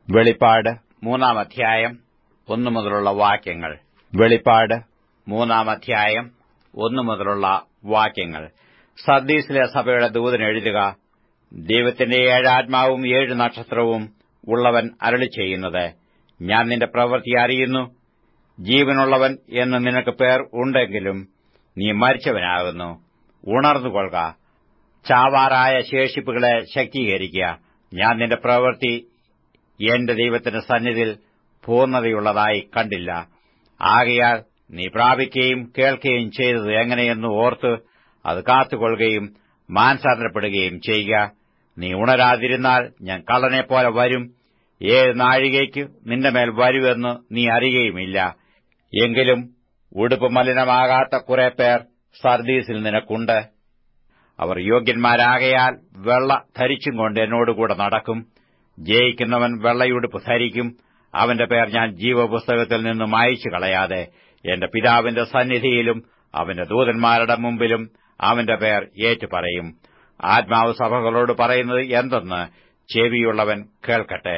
വെളിപ്പാട് മൂന്നാം അധ്യായം ഒന്നു മുതലുള്ള വാക്യങ്ങൾ വെളിപ്പാട് മൂന്നാം അധ്യായം ഒന്നു മുതലുള്ള വാക്യങ്ങൾ സർദീസിലെ സഭയുടെ ദൂതൻ എഴുതുക ദൈവത്തിന്റെ ഏഴാത്മാവും ഏഴ് നക്ഷത്രവും ഉള്ളവൻ അരളി ചെയ്യുന്നത് ഞാൻ നിന്റെ പ്രവൃത്തി അറിയുന്നു ജീവനുള്ളവൻ എന്ന് നിനക്ക് പേർ ഉണ്ടെങ്കിലും നീ മരിച്ചവനാകുന്നു ഉണർന്നുകൊള്ളുക ചാവാറായ ശേഷിപ്പുകളെ ശക്തീകരിക്കുക ഞാൻ നിന്റെ പ്രവൃത്തി എന്റെ ദൈവത്തിന്റെ സന്നിധിയിൽ പൂർണ്ണതയുള്ളതായി കണ്ടില്ല ആകയാൽ നീ പ്രാപിക്കുകയും കേൾക്കുകയും ചെയ്തത് എങ്ങനെയെന്ന് ഓർത്ത് അത് കാത്തുകൊള്ളുകയും മാനസാന്തരപ്പെടുകയും ചെയ്യുക നീ ഉണരാതിരുന്നാൽ ഞാൻ കള്ളനെപ്പോലെ വരും ഏഴ് നാഴികയ്ക്ക് നിന്റെ മേൽ വരുമെന്ന് നീ അറിയുകയുമില്ല എങ്കിലും ഉടുപ്പ് മലിനമാകാത്ത കുറെ പേർ സർദീസിൽ നിനക്കുണ്ട് അവർ യോഗ്യന്മാരാകയാൽ വെള്ള ധരിച്ചും കൊണ്ട് എന്നോടുകൂടെ നടക്കും ജയിക്കുന്നവൻ വെള്ളയുടുപ്പ് ധരിക്കും അവന്റെ പേർ ഞാൻ ജീവപുസ്തകത്തിൽ നിന്ന് മായിച്ചു കളയാതെ എന്റെ പിതാവിന്റെ സന്നിധിയിലും അവന്റെ ദൂതന്മാരുടെ മുമ്പിലും അവന്റെ പേർ ഏറ്റുപറയും ആത്മാവ് സഭകളോട് പറയുന്നത് എന്തെന്ന് ചെവിയുള്ളവൻ കേൾക്കട്ടെ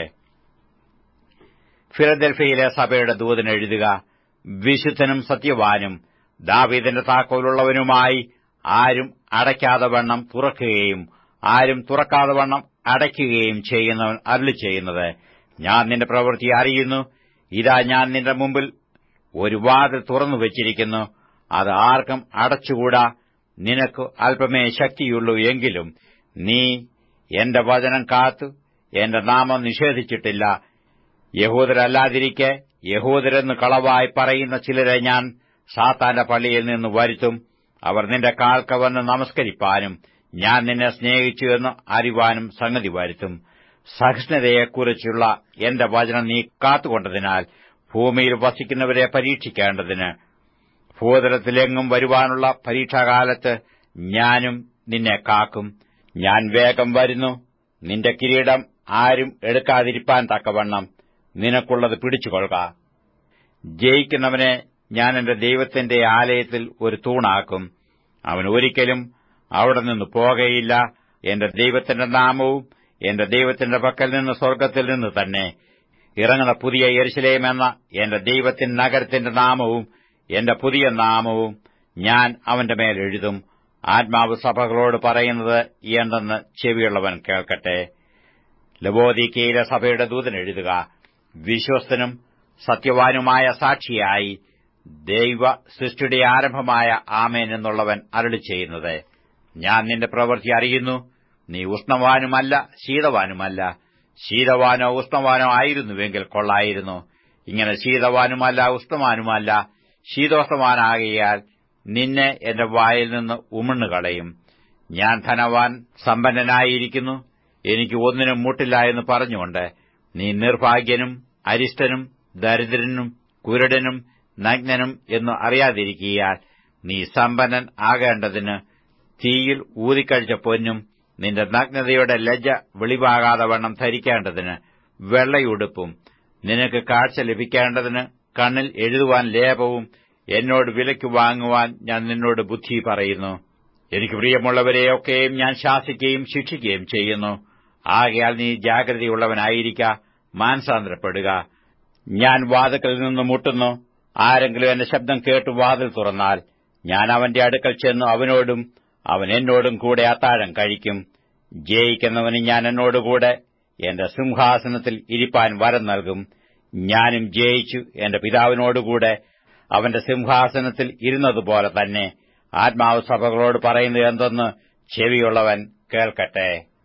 ഫിലദൽഫിയിലെ സഭയുടെ ദൂതൻ എഴുതുക വിശുദ്ധനും സത്യവാനും ദാവീദിന്റെ താക്കോലുള്ളവനുമായി ആരും അടയ്ക്കാതെ വണ്ണം തുറക്കുകയും ആരും തുറക്കാതെ വണ്ണം അടയ്ക്കുകയും ചെയ്യുന്നവൻ അരുളി ചെയ്യുന്നത് ഞാൻ നിന്റെ പ്രവൃത്തി അറിയുന്നു ഇതാ ഞാൻ നിന്റെ മുമ്പിൽ ഒരു വാതിൽ തുറന്നു വച്ചിരിക്കുന്നു അത് ആർക്കും അടച്ചുകൂടാ നിനക്ക് അല്പമേ ശക്തിയുള്ളൂ എങ്കിലും നീ എന്റെ വചനം കാത്തു എന്റെ നാമം നിഷേധിച്ചിട്ടില്ല യഹൂദരല്ലാതിരിക്കെ യഹൂദരെന്ന് കളവായി പറയുന്ന ചിലരെ ഞാൻ സാത്താന്റെ പള്ളിയിൽ നിന്ന് വരുത്തും അവർ നിന്റെ കാൽക്ക വന്ന് നമസ്കരിപ്പാനും ഞാൻ നിന്നെ സ്നേഹിച്ചു എന്ന് അറിവാനും സംഗതി വരുത്തും സഹിഷ്ണുതയെക്കുറിച്ചുള്ള എന്റെ വചനം നീ കാത്തുകൊണ്ടതിനാൽ ഭൂമിയിൽ വസിക്കുന്നവരെ പരീക്ഷിക്കേണ്ടതിന് ഭൂതലത്തിലെങ്ങും വരുവാനുള്ള പരീക്ഷാകാലത്ത് ഞാനും നിന്നെ കാക്കും ഞാൻ വേഗം വരുന്നു നിന്റെ കിരീടം ആരും എടുക്കാതിരിപ്പാൻ തക്കവണ്ണം നിനക്കുള്ളത് പിടിച്ചുകൊള്ളുക ജയിക്കുന്നവനെ ഞാൻ എന്റെ ദൈവത്തിന്റെ ആലയത്തിൽ ഒരു തൂണാക്കും അവൻ ഒരിക്കലും അവിടെ നിന്ന് പോകയില്ല എന്റെ ദൈവത്തിന്റെ നാമവും എന്റെ ദൈവത്തിന്റെ പക്കൽ നിന്ന് സ്വർഗ്ഗത്തിൽ നിന്ന് തന്നെ ഇറങ്ങുന്ന പുതിയ യെരുശലേം എന്ന എന്റെ ദൈവത്തിന്റെ നഗരത്തിന്റെ നാമവും എന്റെ പുതിയ നാമവും ഞാൻ അവന്റെ മേൽ എഴുതും ആത്മാവ് സഭകളോട് പറയുന്നത് എന്തെന്ന് ചെവിയുള്ളവൻ കേൾക്കട്ടെ ലബോദിക്കയിലെ സഭയുടെ ദൂതൻ എഴുതുക വിശ്വസ്തനും സത്യവാനുമായ സാക്ഷിയായി ദൈവ സൃഷ്ടിയുടെ ആരംഭമായ ആമേൻ എന്നുള്ളവൻ അരളി ചെയ്യുന്നത് ഞാൻ നിന്റെ പ്രവൃത്തി അറിയുന്നു നീ ഉഷ്ണവാനുമല്ല ശീതവാനുമല്ല ശീതവാനോ ഉഷ്ണവാനോ ആയിരുന്നുവെങ്കിൽ കൊള്ളായിരുന്നു ഇങ്ങനെ ശീതവാനുമല്ല ഉഷ്ണവാനുമല്ല ശീതോഷ്ണവാനാകിയാൽ നിന്നെ എന്റെ വായിൽ നിന്ന് ഉമിണ്ണുകളയും ഞാൻ ധനവാൻ സമ്പന്നനായിരിക്കുന്നു എനിക്ക് ഒന്നിനും മുട്ടില്ല എന്ന് പറഞ്ഞുകൊണ്ട് നീ നിർഭാഗ്യനും അരിഷ്ടനും ദരിദ്രനും കുരുടനും നഗ്നനും എന്ന് അറിയാതിരിക്കിയാൽ നീ സമ്പന്നൻ ആകേണ്ടതിന് തീയിൽ ഊതിക്കഴിച്ച പൊന്നും നിന്റെ നഗ്നതയുടെ ലജ്ജ വെളിവാകാതെ വണ്ണം ധരിക്കേണ്ടതിന് വെള്ളയുടുപ്പും നിനക്ക് കാഴ്ച ലഭിക്കേണ്ടതിന് കണ്ണിൽ എഴുതുവാൻ ലേപവും എന്നോട് വിലയ്ക്ക് വാങ്ങുവാൻ ഞാൻ നിന്നോട് ബുദ്ധി പറയുന്നു എനിക്ക് പ്രിയമുള്ളവരെയൊക്കെയും ഞാൻ ശാസിക്കുകയും ശിക്ഷിക്കുകയും ചെയ്യുന്നു ആകയാൽ നീ ജാഗ്രതയുള്ളവനായിരിക്ക മാനസാന്തരപ്പെടുക ഞാൻ വാതുക്കൽ നിന്ന് മുട്ടുന്നു ആരെങ്കിലും എന്റെ ശബ്ദം കേട്ട് വാതിൽ തുറന്നാൽ ഞാൻ അവന്റെ അടുക്കൽ ചെന്നു അവനോടും അവൻ എന്നോടും കൂടെ അത്താഴം കഴിക്കും ജയിക്കുന്നവന് ഞാൻ എന്നോടുകൂടെ എന്റെ സിംഹാസനത്തിൽ ഇരിപ്പാൻ വരം നൽകും ഞാനും ജയിച്ചു എന്റെ പിതാവിനോടുകൂടെ അവന്റെ സിംഹാസനത്തിൽ ഇരുന്നതുപോലെ തന്നെ ആത്മാവ് സഭകളോട് പറയുന്നത് എന്തെന്ന് ചെവിയുള്ളവൻ കേൾക്കട്ടെ